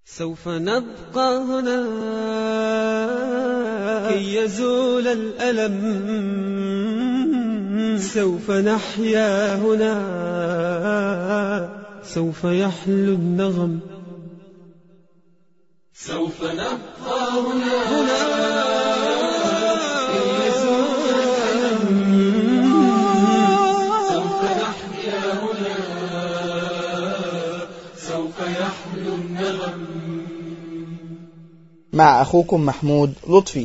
سوف نبقى هنا كي يزول الألم سوف نحيا هنا سوف يحلو النغم سوف نبقى هنا هنا كي يزول الألم سوف نحيا هنا سوف يحلو النغم مع أخوكم محمود لطفي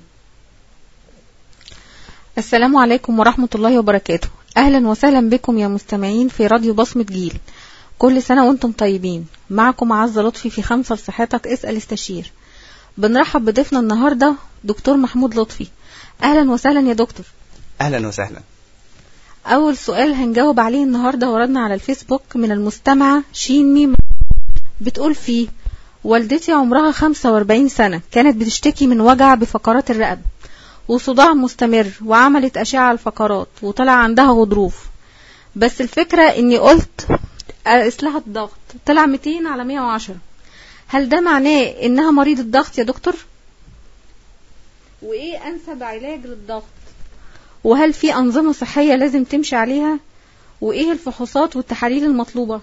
السلام عليكم ورحمة الله وبركاته أهلا وسهلا بكم يا مستمعين في راديو بصمة جيل كل سنة وانتم طيبين معكم عزة لطفي في خمسة لصحتك اسأل استشير بنرحب بضيفنا النهاردة دكتور محمود لطفي أهلا وسهلا يا دكتور اهلا وسهلا أول سؤال هنجاوب عليه النهاردة وردنا على الفيسبوك من المستمعة شين ميم بتقول فيه والدتي عمرها 45 سنة كانت بتشتكي من وجع بفقرات الرقبة وصداع مستمر وعملت أشعة الفقرات وطلع عندها غضروف بس الفكرة إني قلت أقيس لها الضغط طلع 200 على 110 هل ده معناه إنها مريضة ضغط يا دكتور؟ وإيه أنسب علاج للضغط؟ وهل في أنظمة صحية لازم تمشي عليها؟ وإيه الفحوصات والتحاليل المطلوبة؟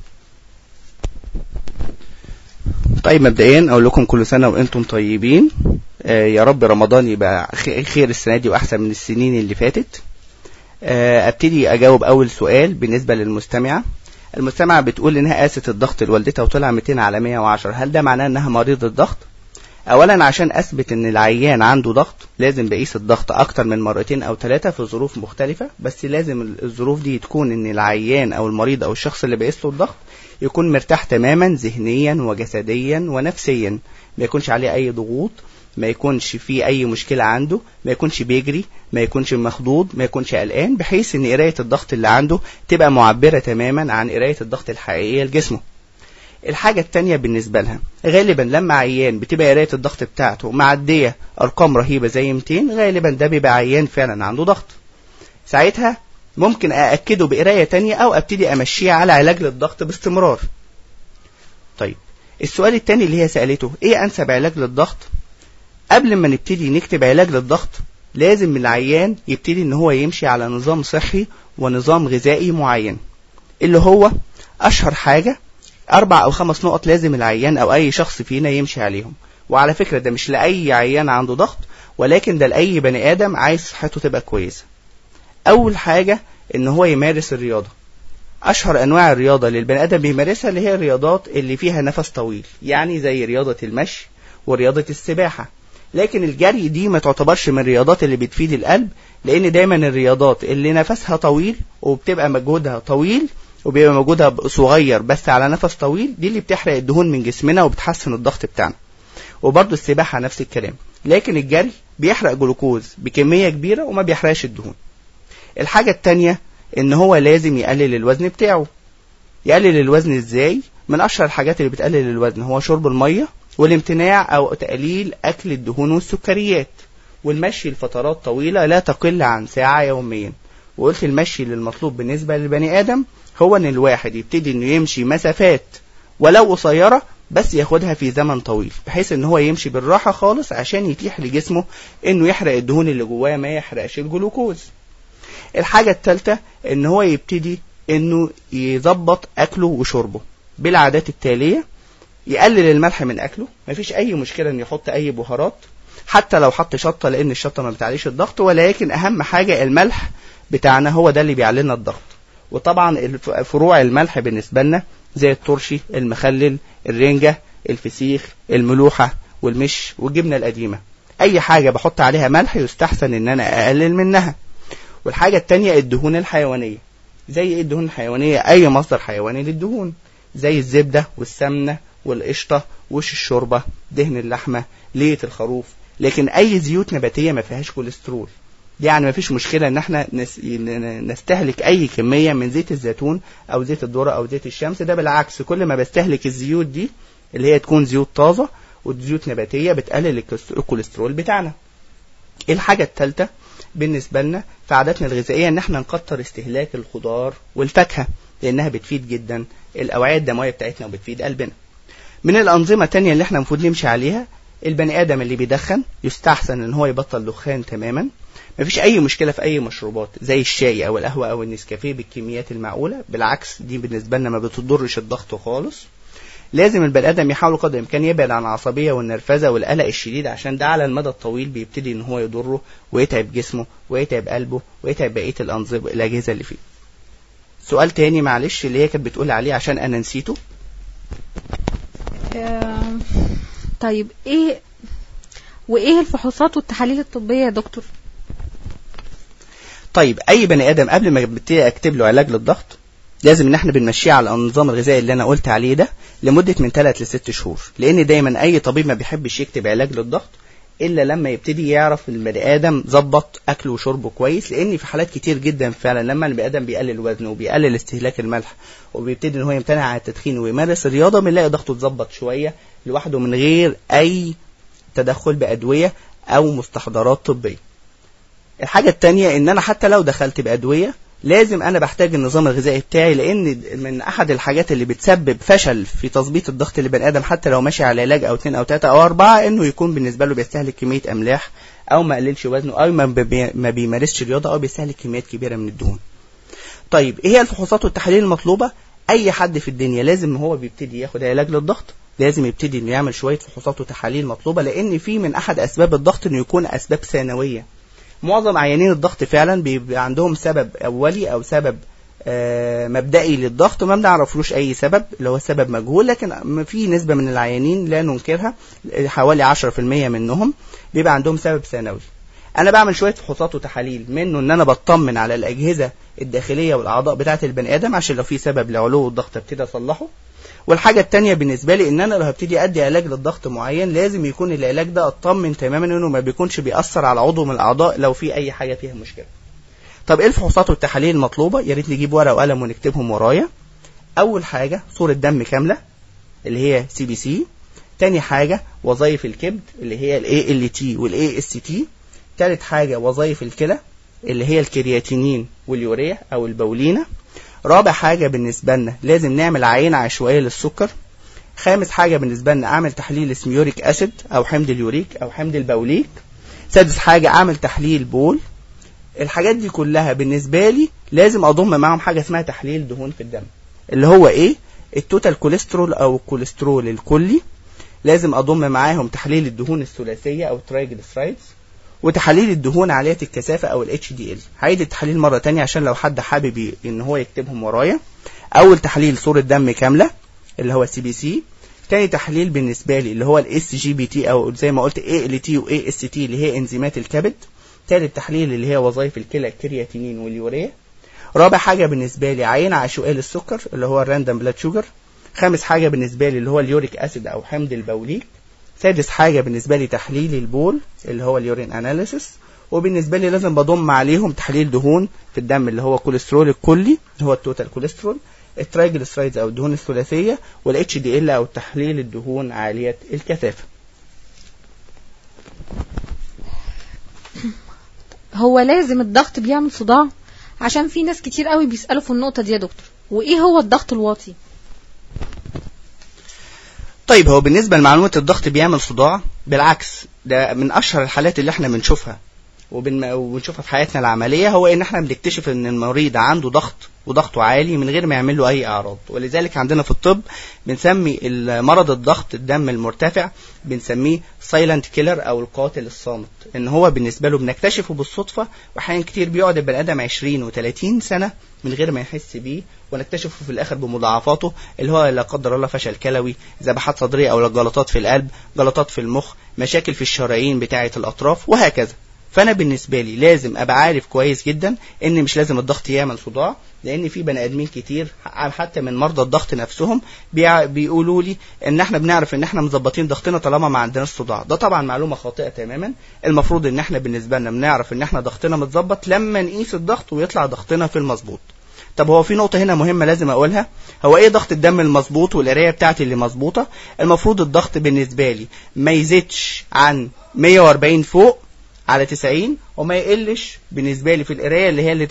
طيب مبدئيا اقول لكم كل سنه وانتم طيبين آه يا رب رمضان يبقى خ- خير السنه دي واحسن من السنين اللي فاتت آه ابتدي اجاوب اول سؤال بالنسبه للمستمعه المستمعه بتقول انها قاست الضغط لوالدتها وطلع 200 على 110 هل ده معناه انها مريضه ضغط اولا عشان اثبت ان العيان عنده ضغط لازم بقيس الضغط اكتر من مرتين او ثلاثه في ظروف مختلفه بس لازم الظروف دي تكون ان العيان او المريض او الشخص اللي بقيس له الضغط يكون مرتاح تماما ذهنيا وجسديا ونفسيا ما يكونش عليه اي ضغوط ما يكونش فيه اي مشكله عنده ما يكونش بيجري ما يكونش مخضوض ما يكونش قلقان بحيث ان قرايه الضغط اللي عنده تبقى معبره تماما عن قرايه الضغط الحقيقيه لجسمه الحاجة التانية بالنسبة لها غالبا لما عيان بتبقى قراية الضغط بتاعته معدية أرقام رهيبة زي 200 غالبا ده بيبقى عيان فعلا عنده ضغط ساعتها ممكن أأكده بقراية تانية أو أبتدي أمشيه على علاج للضغط باستمرار طيب السؤال التاني اللي هي سألته إيه أنسب علاج للضغط قبل ما نبتدي نكتب علاج للضغط لازم العيان يبتدي إن هو يمشي على نظام صحي ونظام غذائي معين اللي هو أشهر حاجة أربع أو خمس نقط لازم العيان أو أي شخص فينا يمشي عليهم وعلى فكرة ده مش لأي عيان عنده ضغط ولكن ده لأي بني آدم عايز صحته تبقى كويسة أول حاجة إن هو يمارس الرياضة أشهر أنواع الرياضة اللي البني آدم بيمارسها اللي هي الرياضات اللي فيها نفس طويل يعني زي رياضة المشي ورياضة السباحة لكن الجري دي ما تعتبرش من الرياضات اللي بتفيد القلب لأن دايما الرياضات اللي نفسها طويل وبتبقى مجهودها طويل وبيبقى مجهودها صغير بس على نفس طويل دي اللي بتحرق الدهون من جسمنا وبتحسن الضغط بتاعنا وبرضه السباحة نفس الكلام لكن الجري بيحرق جلوكوز بكمية كبيرة وما بيحرقش الدهون الحاجة التانية ان هو لازم يقلل الوزن بتاعه يقلل الوزن ازاي من اشهر الحاجات اللي بتقلل الوزن هو شرب المية والامتناع او تقليل اكل الدهون والسكريات والمشي لفترات طويلة لا تقل عن ساعة يوميا وقلت المشي للمطلوب بالنسبة للبني آدم هو ان الواحد يبتدي انه يمشي مسافات ولو قصيرة بس ياخدها في زمن طويل بحيث ان هو يمشي بالراحة خالص عشان يتيح لجسمه انه يحرق الدهون اللي جواه ما يحرقش الجلوكوز الحاجة التالتة ان هو يبتدي انه يظبط اكله وشربه بالعادات التالية يقلل الملح من اكله مفيش اي مشكلة ان يحط اي بهارات حتى لو حط شطة لان الشطة ما بتعليش الضغط ولكن اهم حاجة الملح بتاعنا هو ده اللي بيعلينا الضغط وطبعا الف- فروع الملح بالنسبة لنا زي الترشي المخلل الرنجة الفسيخ الملوحة والمش والجبنة القديمة اي حاجة بحط عليها ملح يستحسن ان انا اقلل منها والحاجة التانية الدهون الحيوانية زي ايه الدهون الحيوانية اي مصدر حيواني للدهون زي الزبدة والسمنة والقشطة وش الشوربة دهن اللحمة لية الخروف لكن اي زيوت نباتية ما فيهاش كوليسترول يعني ما فيش مشكلة ان احنا نس... ن- نستهلك اي كمية من زيت الزيتون او زيت الذرة او زيت الشمس ده بالعكس كل ما بستهلك الزيوت دي اللي هي تكون زيوت طازة وزيوت نباتية بتقلل الكوليست- الكوليسترول بتاعنا الحاجة الثالثة بالنسبة لنا في عاداتنا الغذائية ان احنا نكتر استهلاك الخضار والفاكهة لانها بتفيد جدا الاوعية الدموية بتاعتنا وبتفيد قلبنا من الانظمه التانية اللي احنا المفروض نمشي عليها البني ادم اللي بيدخن يستحسن ان هو يبطل دخان تماما مفيش اي مشكله في اي مشروبات زي الشاي او القهوه او النسكافيه بالكميات المعقوله بالعكس دي بالنسبه لنا ما بتضرش الضغط خالص لازم البني ادم يحاول قدر الامكان يبعد عن العصبيه والنرفزه والقلق الشديد عشان ده على المدى الطويل بيبتدي ان هو يضره ويتعب جسمه ويتعب قلبه ويتعب بقيه الانظمه الاجهزه اللي فيه سؤال تاني معلش اللي هي كانت بتقول عليه عشان انا نسيته آم، طيب ايه وايه الفحوصات والتحاليل الطبية يا دكتور طيب اي بني ادم قبل ما ابتدي اكتب له علاج للضغط لازم ان احنا بنمشيه على النظام الغذائي اللي انا قلت عليه ده لمده من 3 ل 6 شهور لان دايما اي طبيب ما بيحبش يكتب علاج للضغط الا لما يبتدي يعرف البني ادم ظبط اكله وشربه كويس لان في حالات كتير جدا فعلا لما البني ادم بيقلل وزنه وبيقلل استهلاك الملح وبيبتدي ان هو يمتنع عن التدخين ويمارس الرياضه بنلاقي ضغطه اتظبط شويه لوحده من غير اي تدخل بادويه او مستحضرات طبيه الحاجة التانية ان انا حتى لو دخلت بأدوية لازم انا بحتاج النظام الغذائي بتاعي لان من احد الحاجات اللي بتسبب فشل في تظبيط الضغط لبني ادم حتى لو ماشي على علاج او اتنين او تلاته او اربعه انه يكون بالنسبه له بيستهلك كميه املاح او ما قللش وزنه او ما, بي ما بيمارسش رياضه او بيستهلك كميات كبيره من الدهون. طيب ايه هي الفحوصات والتحاليل المطلوبه؟ اي حد في الدنيا لازم هو بيبتدي ياخد علاج للضغط لازم يبتدي انه يعمل شويه فحوصات وتحاليل مطلوبه لان في من احد اسباب الضغط انه يكون اسباب ثانويه معظم عيانين الضغط فعلا بيبقى عندهم سبب اولي او سبب آه، مبدئي للضغط وما بنعرفلوش اي سبب اللي هو سبب مجهول لكن في نسبه من العيانين لا ننكرها حوالي 10% منهم بيبقى عندهم سبب ثانوي انا بعمل شويه فحوصات وتحاليل منه ان انا بطمن على الاجهزه الداخليه والاعضاء بتاعه البني ادم عشان لو في سبب لعلو الضغط ابتدي اصلحه والحاجة التانية بالنسبة لي ان انا لو هبتدي ادي علاج للضغط معين لازم يكون العلاج ده اطمن تماما انه ما بيكونش بيأثر على عضو من الاعضاء لو في اي حاجة فيها مشكلة طب ايه الفحوصات والتحاليل المطلوبة يا ريت نجيب ورقة وقلم ونكتبهم ورايا اول حاجة صورة دم كاملة اللي هي سي بي سي تاني حاجة وظائف الكبد اللي هي الاي ال تي والاي اس تي تالت حاجة وظائف الكلى اللي هي الكرياتينين واليوريا او البولينة رابع حاجة بالنسبة لنا لازم نعمل عينة عشوائية للسكر خامس حاجة بالنسبة لنا أعمل تحليل اسمه يوريك أسيد أو حمض اليوريك أو حمض البوليك سادس حاجة أعمل تحليل بول الحاجات دي كلها بالنسبة لي لازم أضم معاهم حاجة اسمها تحليل دهون في الدم اللي هو إيه التوتال كوليسترول أو الكوليسترول الكلي لازم أضم معاهم تحليل الدهون الثلاثية أو ترايجلسرايدز وتحاليل الدهون عالية الكثافة أو ال HDL هعيد التحاليل مرة تانية عشان لو حد حابب ي- إن هو يكتبهم ورايا أول تحليل صورة دم كاملة اللي هو سي بي سي تاني تحليل بالنسبة لي اللي هو الاس جي بي تي أو زي ما قلت اي ال تي واي اس تي اللي هي انزيمات الكبد تالت تحليل اللي هي وظائف الكلى الكرياتينين واليوريا رابع حاجة بالنسبة لي عينة عشوائية للسكر اللي هو الراندم بلاد شوجر خامس حاجة بالنسبة لي اللي هو اليوريك أسيد أو حمض البوليك سادس حاجة بالنسبة لي تحليل البول اللي هو اليورين اناليسيس وبالنسبة لي لازم بضم عليهم تحليل دهون في الدم اللي هو الكوليسترول الكلي اللي هو التوتال كوليسترول الترايجلسرايدز او الدهون الثلاثية والاتش دي ال او تحليل الدهون عالية الكثافة هو لازم الضغط بيعمل صداع عشان في ناس كتير قوي بيسألوا في النقطة دي يا دكتور وايه هو الضغط الواطي طيب هو بالنسبة لمعلومة الضغط بيعمل صداع بالعكس ده من أشهر الحالات اللي احنا بنشوفها وبن- وبنشوفها في حياتنا العملية هو إن احنا بنكتشف إن المريض عنده ضغط وضغطه عالي من غير ما يعمل له أي أعراض ولذلك عندنا في الطب بنسمي مرض الضغط الدم المرتفع بنسميه سايلنت كيلر أو القاتل الصامت إن هو بالنسبة له بنكتشفه بالصدفة وأحيانا كتير بيقعد البني آدم 20 و30 سنة من غير ما يحس بيه ونكتشفه في الاخر بمضاعفاته اللي هو لا قدر الله فشل كلوي ذبحات صدريه او جلطات في القلب جلطات في المخ مشاكل في الشرايين بتاعه الاطراف وهكذا فانا بالنسبه لي لازم ابقى عارف كويس جدا ان مش لازم الضغط يعمل صداع لان في بني ادمين كتير حتى من مرضى الضغط نفسهم بيع- بيقولوا لي ان احنا بنعرف ان احنا مظبطين ضغطنا طالما ما عندناش صداع ده طبعا معلومه خاطئه تماما المفروض ان احنا بالنسبه لنا بنعرف ان احنا ضغطنا متظبط لما نقيس الضغط ويطلع ضغطنا في المظبوط طب هو في نقطة هنا مهمة لازم أقولها هو إيه ضغط الدم المظبوط والقراية بتاعتي اللي مظبوطة المفروض الضغط بالنسبة لي ما يزيدش عن 140 فوق على 90 وما يقلش بالنسبة لي في القراية اللي هي اللي تحت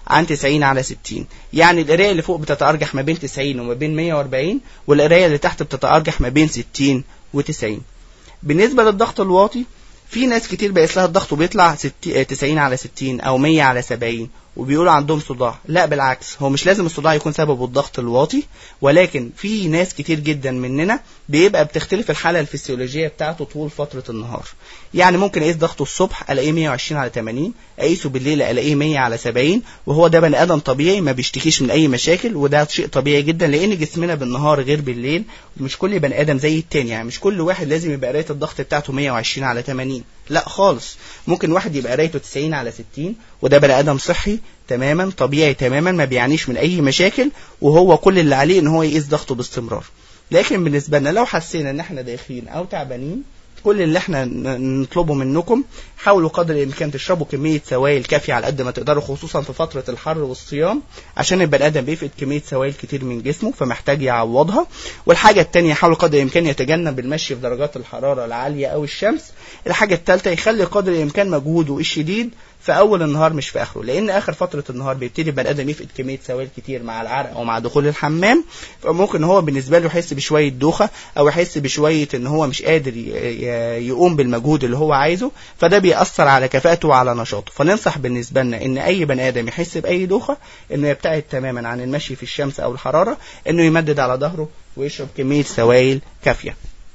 عن 90 على 60 يعني القرايه اللي فوق بتتارجح ما بين 90 وما بين 140 والقرايه اللي تحت بتتارجح ما بين 60 و90 بالنسبه للضغط الواطي في ناس كتير بقى لها الضغط وبيطلع 90 على 60 او 100 على 70 وبيقولوا عندهم صداع لا بالعكس هو مش لازم الصداع يكون سببه الضغط الواطي ولكن في ناس كتير جدا مننا بيبقى بتختلف الحالة الفسيولوجية بتاعته طول فترة النهار يعني ممكن اقيس ضغطه الصبح الاقيه 120 على 80 اقيسه بالليل الاقيه 100 على 70 وهو ده بني ادم طبيعي ما بيشتكيش من اي مشاكل وده شيء طبيعي جدا لان جسمنا بالنهار غير بالليل مش كل بني ادم زي التاني يعني مش كل واحد لازم يبقى قرايه الضغط بتاعته 120 على 80 لا خالص ممكن واحد يبقى قرايته 90 على 60 وده بني ادم صحي تماما طبيعي تماما ما بيعانيش من اي مشاكل وهو كل اللي عليه ان هو يقيس ضغطه باستمرار لكن بالنسبه لنا لو حسينا ان احنا داخلين او تعبانين كل اللي احنا نطلبه منكم حاولوا قدر الامكان تشربوا كميه سوائل كافيه على قد ما تقدروا خصوصا في فتره الحر والصيام عشان البني ادم بيفقد كميه سوائل كتير من جسمه فمحتاج يعوضها والحاجه الثانيه حاول قدر الامكان يتجنب المشي في درجات الحراره العاليه او الشمس الحاجه الثالثه يخلي قدر الامكان مجهوده الشديد في اول النهار مش في اخره لان اخر فتره النهار بيبتدي البني ادم يفقد كميه سوائل كتير مع العرق او مع دخول الحمام فممكن هو بالنسبه له يحس بشويه دوخه او يحس بشويه ان هو مش قادر يقوم بالمجهود اللي هو عايزه فده بيأثر على كفاءته وعلى نشاطه فننصح بالنسبه لنا ان اي بني ادم يحس باي دوخه انه يبتعد تماما عن المشي في الشمس او الحراره انه يمدد على ظهره ويشرب كميه سوائل كافيه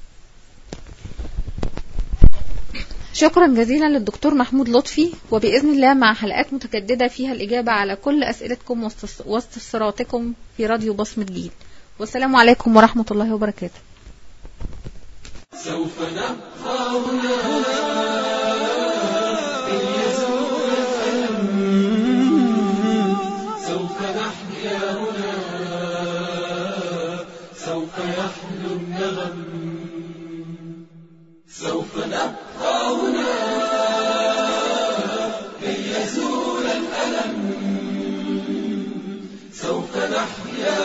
شكرا جزيلا للدكتور محمود لطفي وبإذن الله مع حلقات متجددة فيها الإجابة على كل أسئلتكم واستفساراتكم في راديو بصمة جيل والسلام عليكم ورحمة الله وبركاته سوف نبقى هنا إن يزول الألم سوف نحيا هنا سوف يحلو النغم سوف نبقى هنا كي يزول الألم سوف نحيا